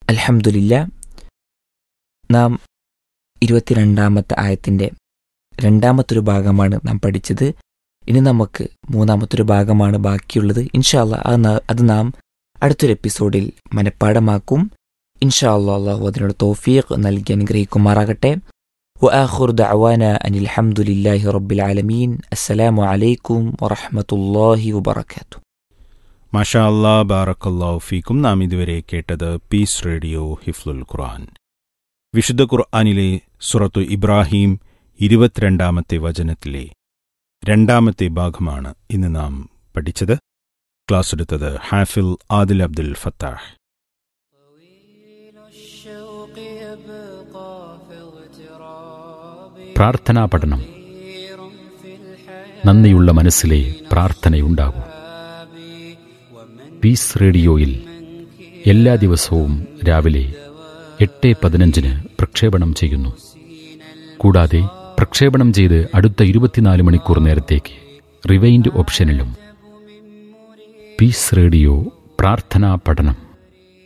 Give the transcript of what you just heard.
അൽഹംദുലില്ല നാം ഇരുപത്തിരണ്ടാമത്തെ ആയത്തിൻ്റെ രണ്ടാമത്തൊരു ഭാഗമാണ് നാം പഠിച്ചത് ഇനി നമുക്ക് മൂന്നാമത്തൊരു ഭാഗമാണ് ബാക്കിയുള്ളത് ഇൻഷാല്ല അത് ന- അത് നാം അടുത്തൊരു എപ്പിസോഡിൽ മനഃപ്പാടമാക്കും ഇൻഷാ അല്ലാ അള്ളാഹു അതിനോട് തോഫീഖ് നൽകി അനുഗ്രഹിക്കുമാറാകട്ടെ وآخر دعوانا أن الحمد لله رب العالمين السلام عليكم ورحمة الله وبركاته മാഷാ അല്ലാ ബാറക്കല്ലാഹു ഫീക്കും നാം ഇതുവരെ കേട്ടത് പീസ് റേഡിയോ ഹിഫ്ലുൽ ഖുർആൻ വിശുദ്ധ ഖുർആനിലെ സുറത്തു ഇബ്രാഹിം ഇരുപത്തിരണ്ടാമത്തെ വചനത്തിലെ രണ്ടാമത്തെ ഭാഗമാണ് ഇന്ന് നാം പഠിച്ചത് ക്ലാസ് എടുത്തത് ഹാഫിൽ ആദിൽ അബ്ദുൽ ഫത്താഹ് الشوق يبقى في اغتراب പ്രാർത്ഥനാ പഠനം خير في الحياة നന്ദിയുള്ള മനസ്സിലെ പ്രാർത്ഥനയുണ്ടാകൂ പീസ് റേഡിയോയിൽ എല്ലാ ദിവസവും രാവിലെ എട്ട് പതിനഞ്ചിന് പ്രക്ഷേപണം ചെയ്യുന്നു കൂടാതെ പ്രക്ഷേപണം ചെയ്ത് അടുത്ത ഇരുപത്തിനാല് മണിക്കൂർ നേരത്തേക്ക് റിവൈൻഡ് ഓപ്ഷനിലും പീസ് റേഡിയോ പ്രാർത്ഥനാ പഠനം